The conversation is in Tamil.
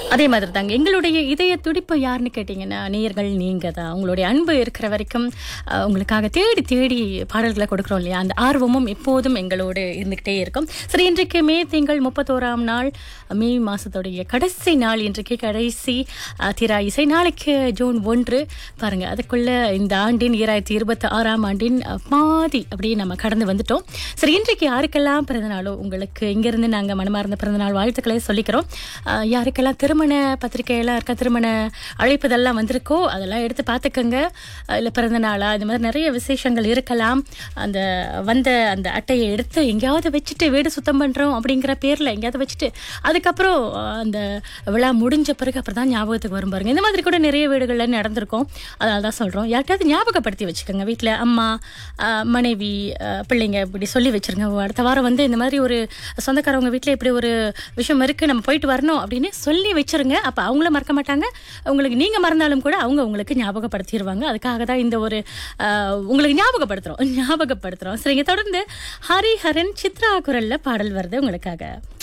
அதே மாதிரி தாங்க எங்களுடைய இதய துடிப்பு யாருன்னு கேட்டீங்கன்னா நேயர்கள் நீங்க தான் உங்களுடைய அன்பு இருக்கிற வரைக்கும் அஹ், உங்களுக்காக தேடி தேடி பாடல்களை கொடுக்குறோம் இல்லையா அந்த ஆர்வமும் எப்போதும் எங்களோடு இருந்துகிட்டே இருக்கும் சரி இன்றைக்கு மே திங்கள் முப்பத்தோராம் நாள் மே மாசத்துடைய கடைசி நாள் இன்றைக்கு கடைசி அஹ், திரா இசை நாளைக்கு ஜூன் ஒன்று பாருங்க அதுக்குள்ள இந்த ஆண்டின் ஈராயிரத்தி இருபத்தி ஆறாம் ஆண்டின் அஹ், பாதி அப்படியே நம்ம கடந்து வந்துட்டோம் சரி இன்றைக்கு யாருக்கெல்லாம் பிறந்தநாளோ உங்களுக்கு இங்கிருந்து நாங்க மனமார்ந்த பிறந்தநாள் வாழ்த்துக்களை சொல்லிக்கிறோம் அஹ், யாருக்கெல்லாம் திருமண பத்திரிகையெல்லாம் இருக்கா திருமண அழைப்புதெல்லாம் வந்திருக்கோ அதெல்லாம் எடுத்து பார்த்துக்கோங்க இல்லை பிறந்த நாளா இந்த மாதிரி நிறைய விசேஷங்கள் இருக்கலாம் அந்த வந்த அந்த அட்டையை எடுத்து எங்கேயாவது வச்சுட்டு வீடு சுத்தம் பண்ணுறோம் அப்படிங்கிற பேரில் எங்கேயாவது வச்சுட்டு அதுக்கப்புறம் அஹ், அந்த விழா முடிஞ்ச பிறகு அப்புறம் தான் ஞாபகத்துக்கு வரும் பாருங்க இந்த மாதிரி கூட நிறைய வீடுகளில் நடந்திருக்கும் அதனால தான் சொல்கிறோம் யார்கிட்டயாவது ஞாபகப்படுத்தி வச்சுக்கோங்க வீட்டில் அம்மா அஹ், மனைவி அஹ், பிள்ளைங்க இப்படி சொல்லி வச்சிருங்க ஓ, அடுத்த வாரம் வந்து இந்த மாதிரி ஒரு சொந்தக்காரவங்க வீட்டில் இப்படி ஒரு விஷயம் இருக்குது நம்ம போயிட்டு வரணும் அப்படின்னு சொல்லி வச்சிருங்க அப்போ அவங்கள மறக்க மாட்டாங்க உங்களுக்கு நீங்கள் மறந்தாலும் கூட அவங்க உங்களுக்கு ஞாபகப்படுத்திடுவாங்க அதுக்காக தான் இந்த ஒரு அஹ், உங்களுக்கு ஞாபகப்படுத்துகிறோம் ஞாபகப்படுத்துகிறோம் சரிங்க தொடர்ந்து ஹரிஹரன் சித்ரா குரலில் பாடல் வருது உங்களுக்காக